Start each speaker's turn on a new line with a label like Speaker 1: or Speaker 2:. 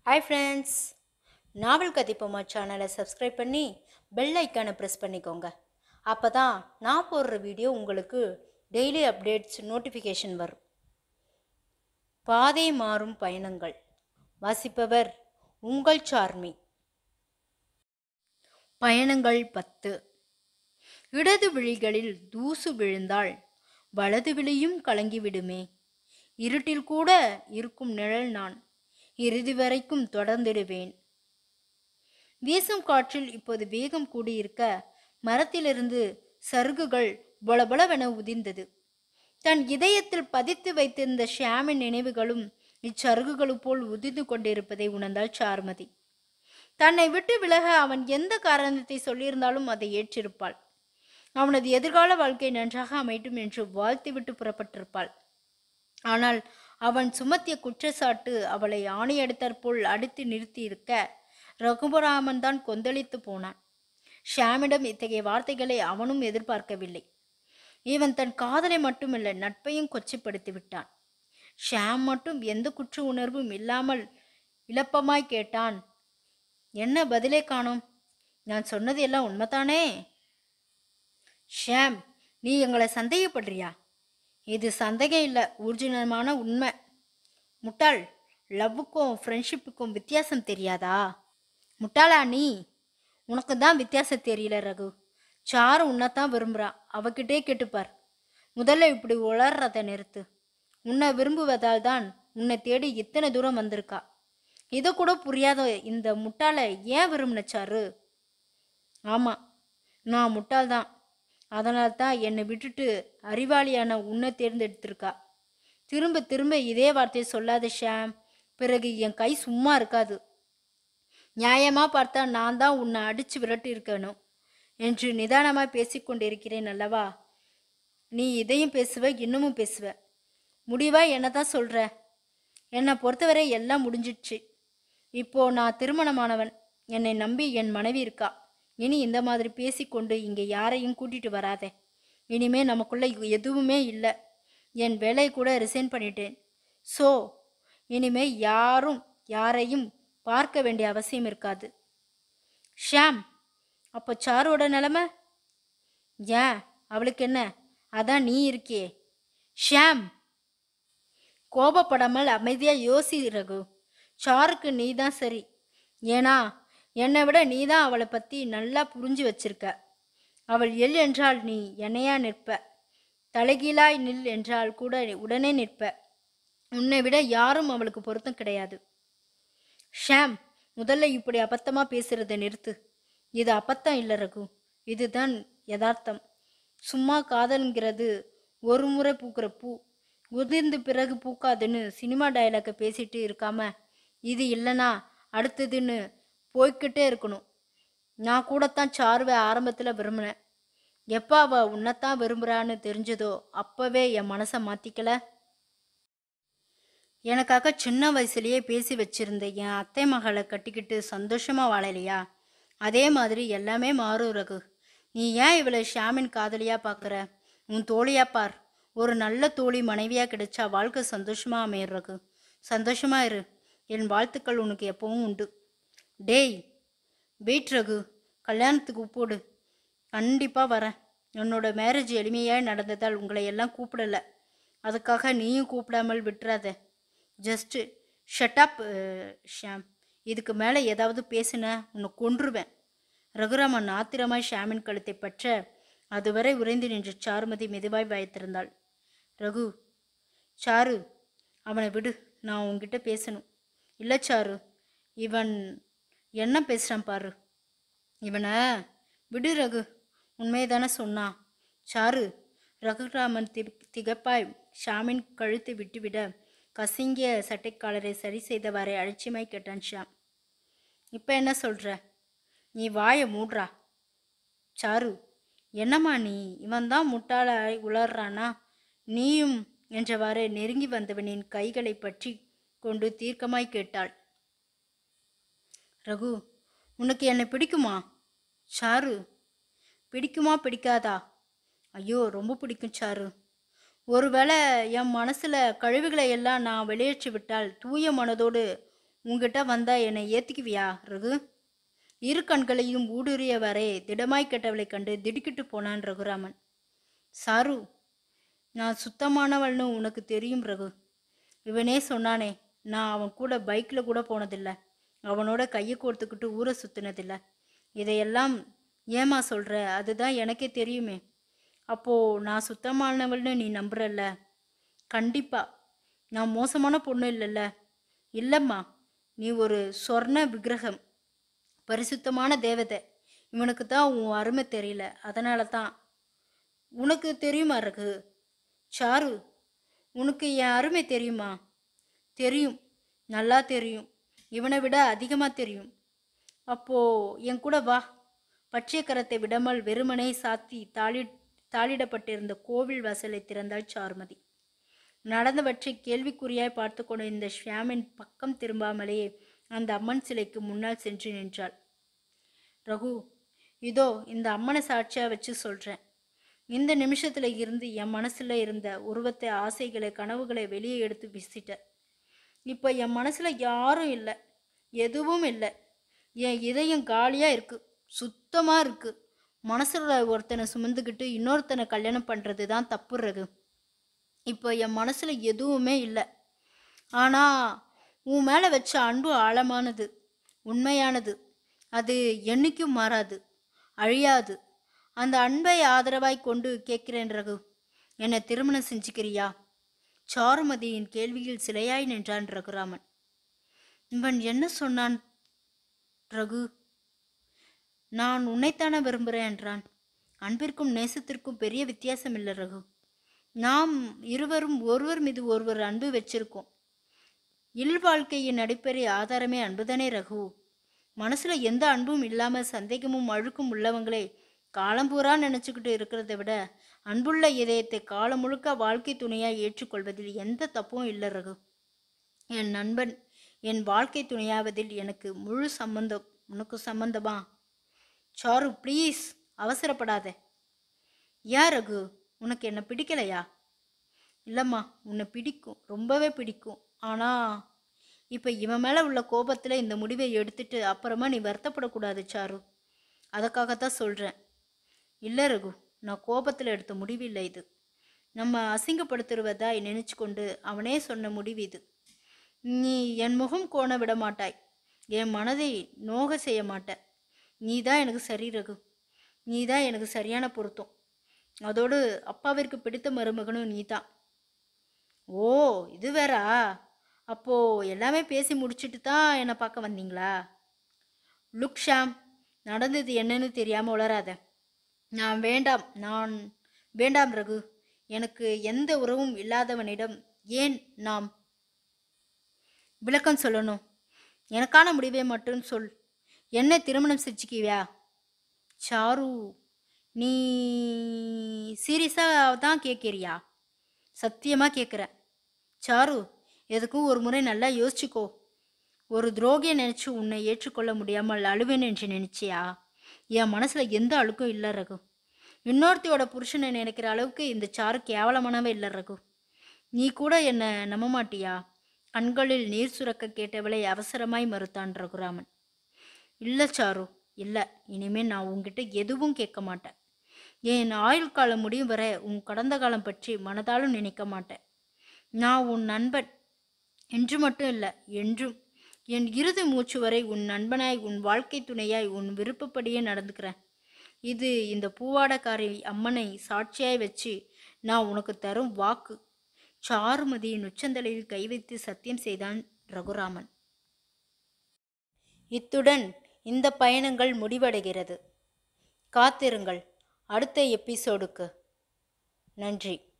Speaker 1: hi friends நாவல் கதிப்போமா சேனலை subscribe பண்ணி bell ஐக்கானை ப்ரெஸ் பண்ணிக்கோங்க அப்போ தான் நான் போடுற வீடியோ உங்களுக்கு டெய்லி அப்டேட்ஸ் நோட்டிஃபிகேஷன் வரும் பாதை மாறும் பயணங்கள் வாசிப்பவர் உங்கள் சார்மி பயணங்கள் பத்து இடது விழிகளில் தூசு விழுந்தால் வலது விழியும் கலங்கிவிடுமே இருட்டில் கூட இருக்கும் நிழல் நான் இறுதி வரைக்கும் தொடர்ந்திடுவேன் வீசும் காற்றில் இப்போது வேகம் கூடியிருக்க மரத்திலிருந்து சருகுகள் பொலபொலவென உதிர்ந்தது தன் இதயத்தில் பதித்து வைத்திருந்த ஷியாமின் நினைவுகளும் இச்சருகுகள் போல் உதிர்ந்து கொண்டிருப்பதை உணர்ந்தாள் சாருமதி தன்னை விட்டு விலக அவன் எந்த காரணத்தை சொல்லியிருந்தாலும் அதை ஏற்றிருப்பாள் அவனது எதிர்கால வாழ்க்கை நன்றாக அமைட்டும் என்று வாழ்த்துவிட்டு புறப்பட்டிருப்பாள் ஆனால் அவன் சுமத்திய குற்றச்சாட்டு அவளை ஆணையடித்தாற்போல் அடித்து நிறுத்தியிருக்க ரகுபராமன் தான் கொந்தளித்து போனான் ஷியாமிடம் இத்தகைய வார்த்தைகளை அவனும் எதிர்பார்க்கவில்லை இவன் தன் காதலை மட்டுமல்ல நட்பையும் கொச்சைப்படுத்தி விட்டான் ஷியாம் மட்டும் எந்த குற்ற உணர்வும் இல்லாமல் இளப்பமாய் கேட்டான் என்ன பதிலே காணோம் நான் சொன்னது எல்லாம் உண்மைதானே ஷியாம் நீ எங்களை சந்தேகப்படுறியா இது சந்தேகம் இல்லை ஊர்ஜினமான உண்மை முட்டாள் லவ்வுக்கும் ஃப்ரெண்ட்ஷிப்புக்கும் வித்தியாசம் தெரியாதா முட்டாளா நீ உனக்கு தான் வித்தியாசம் தெரியல ரகு சாரு உன்னைத்தான் விரும்புகிறா அவகிட்டே கேட்டுப்பார் முதல்ல இப்படி உளர்றத நிறுத்து உன்னை விரும்புவதால் தான் உன்னை தேடி இத்தனை தூரம் வந்திருக்கா இதை கூட புரியாத இந்த முட்டாளை ஏன் விரும்பின சாரு ஆமாம் நான் முட்டாள்தான் அதனால தான் என்னை விட்டுட்டு அறிவாளியான உன்னை தேர்ந்தெடுத்திருக்கா திரும்ப திரும்ப இதே வார்த்தையை சொல்லாத ஷாம் பிறகு என் கை சும்மா இருக்காது நியாயமா பார்த்தா நான் தான் உன்னை அடிச்சு விரட்டி இருக்கணும் என்று நிதானமாய் பேசிக்கொண்டிருக்கிறேன் அல்லவா நீ இதையும் பேசுவ இன்னமும் பேசுவ முடிவா என்ன தான் சொல்ற என்னை பொறுத்தவரை எல்லாம் முடிஞ்சிடுச்சு இப்போ நான் திருமணமானவன் என்னை நம்பி என் மனைவி இருக்கா இனி இந்த மாதிரி பேசிக்கொண்டு இங்கே யாரையும் கூட்டிட்டு வராதே இனிமே நமக்குள்ள எதுவுமே இல்லை என் வேலையை கூட ரிசைன் பண்ணிட்டேன் ஸோ இனிமே யாரும் யாரையும் பார்க்க வேண்டிய அவசியம் இருக்காது ஷாம் அப்போ சாரோட நிலமை ஏன் அவளுக்கு என்ன அதான் நீ இருக்கியே ஷாம் கோபப்படாமல் அமைதியா யோசி ரகு சாருக்கு நீ தான் சரி ஏன்னா என்னை விட நீ தான் அவளை பற்றி நல்லா புரிஞ்சு வச்சிருக்க அவள் எல் என்றால் நீ என்னையா நிற்ப தலைகீழாய் நில் என்றால் கூட உடனே நிற்ப உன்னை விட யாரும் அவளுக்கு பொருத்தம் கிடையாது ஷாம் முதல்ல இப்படி அபத்தமாக பேசுறதை நிறுத்து இது அப்பத்தம் இல்லை ரகு இதுதான் யதார்த்தம் சும்மா காதல்ங்கிறது ஒரு முறை பூக்கிற பூ உதிர்ந்து பிறகு பூக்காதுன்னு சினிமா டயலாக்கை பேசிட்டு இருக்காம இது இல்லைனா அடுத்ததுன்னு போய்கிட்டே இருக்கணும் நான் கூடத்தான் சாருவை ஆரம்பத்தில் விரும்பினேன் எப்போ அவள் உன்னைத்தான் விரும்புகிறான்னு தெரிஞ்சதோ அப்போவே என் மனசை மாற்றிக்கல எனக்காக சின்ன வயசுலயே பேசி வச்சிருந்த என் அத்தை மகளை கட்டிக்கிட்டு சந்தோஷமா வாழலையா அதே மாதிரி எல்லாமே மாறும் ரகு நீ ஏன் இவளை ஷாமின் காதலியா பார்க்குற உன் தோழியா பார் ஒரு நல்ல தோழி மனைவியா கிடைச்சா வாழ்க்கை சந்தோஷமா அமையும் ரகு சந்தோஷமா இரு என் வாழ்த்துக்கள் உனக்கு எப்பவும் உண்டு டேய் வெயிட் ரகு கல்யாணத்துக்கு போடு கண்டிப்பாக வரேன் என்னோட மேரேஜ் எளிமையாக நடந்ததால் உங்களை எல்லாம் கூப்பிடல அதுக்காக நீயும் கூப்பிடாமல் விட்டுறாத ஜஸ்ட்டு ஷட்டப் ஷாம் இதுக்கு மேலே ஏதாவது பேசின உன்னை கொன்றுவேன் ரகுராமன் ஆத்திரமாய் ஷாமின் கழுத்தை பற்ற அதுவரை உறைந்து நின்ற சாருமதி மெதுவாய் வாய்த்திருந்தாள் ரகு சாரு அவனை விடு நான் உன்கிட்ட பேசணும் இல்லை சாரு இவன் என்ன பேசுகிறான் பாரு இவனை விடு ரகு உண்மைதானே சொன்னான் சாரு ரகுராமன் தி திகப்பாய் ஷாமின் கழுத்தை விட்டுவிட கசிங்கிய சட்டைக்காலரை சரி செய்தவாறே அலட்சியமாய் கேட்டான் ஷாம் இப்போ என்ன சொல்கிற நீ வாயை மூடுறா சாரு என்னம்மா நீ இவன் தான் முட்டாளாய் உளர்றானா நீயும் என்றவாறே நெருங்கி வந்தவனின் கைகளை பற்றி கொண்டு தீர்க்கமாய் கேட்டாள் ரகு உனக்கு என்னை பிடிக்குமா சாரு பிடிக்குமா பிடிக்காதா ஐயோ ரொம்ப பிடிக்கும் சாரு ஒருவேளை என் மனசில் கழிவுகளை எல்லாம் நான் வெளியேற்றி விட்டால் தூய மனதோடு உங்ககிட்ட வந்தா என்னை ஏத்துக்குவியா ரகு இரு கண்களையும் ஊடுருவியவரே திடமாய் கெட்டவளைக் கண்டு திடுக்கிட்டு போனான் ரகுராமன் சாரு நான் சுத்தமானவள்னு உனக்கு தெரியும் ரகு இவனே சொன்னானே நான் அவன் கூட பைக்கில் கூட போனதில்ல அவனோட கையை கோர்த்துக்கிட்டு ஊரை சுத்தினதில்ல இதையெல்லாம் ஏமா சொல்ற அதுதான் எனக்கே தெரியுமே அப்போ நான் சுத்தமானவள்னு நீ நம்புறல்ல கண்டிப்பா நான் மோசமான பொண்ணு இல்லைல்ல இல்லைம்மா நீ ஒரு சொர்ண விக்கிரகம் பரிசுத்தமான தேவதை இவனுக்கு தான் உன் அருமை தெரியல அதனால தான் உனக்கு தெரியுமா ரகு சாரு உனக்கு என் அருமை தெரியுமா தெரியும் நல்லா தெரியும் இவனை விட அதிகமாக தெரியும் அப்போ என் கூட வா பச்சை கரத்தை விடாமல் வெறுமனே சாத்தி தாளி தாளிடப்பட்டிருந்த கோவில் வாசலை திறந்தாள் சாருமதி நடந்தவற்றை கேள்விக்குறியாய் பார்த்து கொண்டிருந்த ஷியாமின் பக்கம் திரும்பாமலேயே அந்த அம்மன் சிலைக்கு முன்னால் சென்று நின்றாள் ரகு இதோ இந்த அம்மனை சாட்சியா வச்சு சொல்றேன் இந்த நிமிஷத்துல இருந்து என் மனசுல இருந்த உருவத்தை ஆசைகளை கனவுகளை வெளியே எடுத்து வீசிட்ட இப்போ என் மனசுல யாரும் இல்லை எதுவும் இல்லை என் இதயம் காலியா இருக்கு சுத்தமா இருக்கு மனசுல ஒருத்தனை சுமந்துக்கிட்டு இன்னொருத்தனை கல்யாணம் பண்றது தான் தப்பு ரகு இப்போ என் மனசுல எதுவுமே இல்லை ஆனா உன் மேல வச்ச அன்பு ஆழமானது உண்மையானது அது என்னைக்கும் மாறாது அழியாது அந்த அன்பை ஆதரவாய் கொண்டு கேட்கிறேன் ரகு என்னை திருமணம் செஞ்சுக்கிறியா சாருமதியின் கேள்வியில் சிலையாய் நின்றான் ரகுராமன் இவன் என்ன சொன்னான் ரகு நான் உன்னைத்தானே விரும்புகிறேன் என்றான் அன்பிற்கும் நேசத்திற்கும் பெரிய வித்தியாசம் இல்லை ரகு நாம் இருவரும் ஒருவர் மீது ஒருவர் அன்பு வச்சிருக்கோம் இல்வாழ்க்கையின் அடிப்படை ஆதாரமே அன்புதானே ரகு மனசுல எந்த அன்பும் இல்லாம சந்தேகமும் அழுக்கும் உள்ளவங்களே காலம் பூரா நினைச்சுக்கிட்டு இருக்கிறத விட அன்புள்ள இதயத்தை காலம் முழுக்க வாழ்க்கை துணையாய் ஏற்றுக்கொள்வதில் எந்த தப்பும் இல்லை ரகு என் நண்பன் என் வாழ்க்கை துணையாவதில் எனக்கு முழு சம்பந்தம் உனக்கு சம்பந்தமா சாரு ப்ளீஸ் அவசரப்படாத ஏன் ரகு உனக்கு என்ன பிடிக்கலையா இல்லைம்மா உன்னை பிடிக்கும் ரொம்பவே பிடிக்கும் ஆனால் இப்போ இவன் மேலே உள்ள கோபத்தில் இந்த முடிவை எடுத்துட்டு அப்புறமா நீ வருத்தப்படக்கூடாது சாரு அதுக்காகத்தான் சொல்கிறேன் இல்லை ரகு நான் கோபத்தில் எடுத்த முடிவு இல்லை இது நம்ம அசிங்கப்படுத்துருவதாய் நினைச்சு கொண்டு அவனே சொன்ன முடிவு இது நீ என் முகம் கோண விட மாட்டாய் என் மனதை நோக செய்ய மாட்ட நீ தான் எனக்கு சரி ரகு நீ தான் எனக்கு சரியான பொருத்தம் அதோடு அப்பாவிற்கு பிடித்த மருமகனும் நீ தான் ஓ இது வேறா அப்போ எல்லாமே பேசி முடிச்சிட்டு தான் என்னை பார்க்க வந்தீங்களா லுக் ஷாம் நடந்தது என்னன்னு தெரியாமல் உளராத நான் வேண்டாம் நான் வேண்டாம் ரகு எனக்கு எந்த உறவும் இல்லாதவனிடம் ஏன் நாம் விளக்கம் சொல்லணும் எனக்கான முடிவை மட்டும் சொல் என்ன திருமணம் செஞ்சுக்குவியா சாரு நீ சீரியஸாக தான் கேட்குறியா சத்தியமாக கேட்குறேன் சாரு எதுக்கும் ஒரு முறை நல்லா யோசிச்சுக்கோ ஒரு துரோகியை நினச்சி உன்னை ஏற்றுக்கொள்ள முடியாமல் அழுவேன் என்று நினைச்சியா என் மனசில் எந்த அழுக்கும் இல்லை ரகு இன்னொருத்தியோட புருஷனை நினைக்கிற அளவுக்கு இந்த சாரு கேவலமானவே இல்லை ரகு நீ கூட என்னை நம்ப மாட்டியா கண்களில் நீர் சுரக்க கேட்டவளை அவசரமாய் மறுத்தான் ரகுராமன் இல்லை சாரு இல்லை இனிமேல் நான் உன்கிட்ட எதுவும் கேட்க மாட்டேன் என் ஆயுள் காலம் முடியும் வரை உன் கடந்த காலம் பற்றி மனதாலும் நினைக்க மாட்டேன் நான் உன் நண்பன் என்று மட்டும் இல்லை என்றும் என் இறுதி மூச்சு வரை உன் நண்பனாய் உன் வாழ்க்கை துணையாய் உன் விருப்பப்படியே நடந்துக்கிறேன் இது இந்த பூவாடக்காரி அம்மனை சாட்சியாய் வச்சு நான் உனக்கு தரும் வாக்கு சாருமதியின் உச்சந்தலையில் கை வைத்து சத்தியம் செய்தான் ரகுராமன் இத்துடன் இந்த பயணங்கள் முடிவடைகிறது காத்திருங்கள் அடுத்த எபிசோடுக்கு நன்றி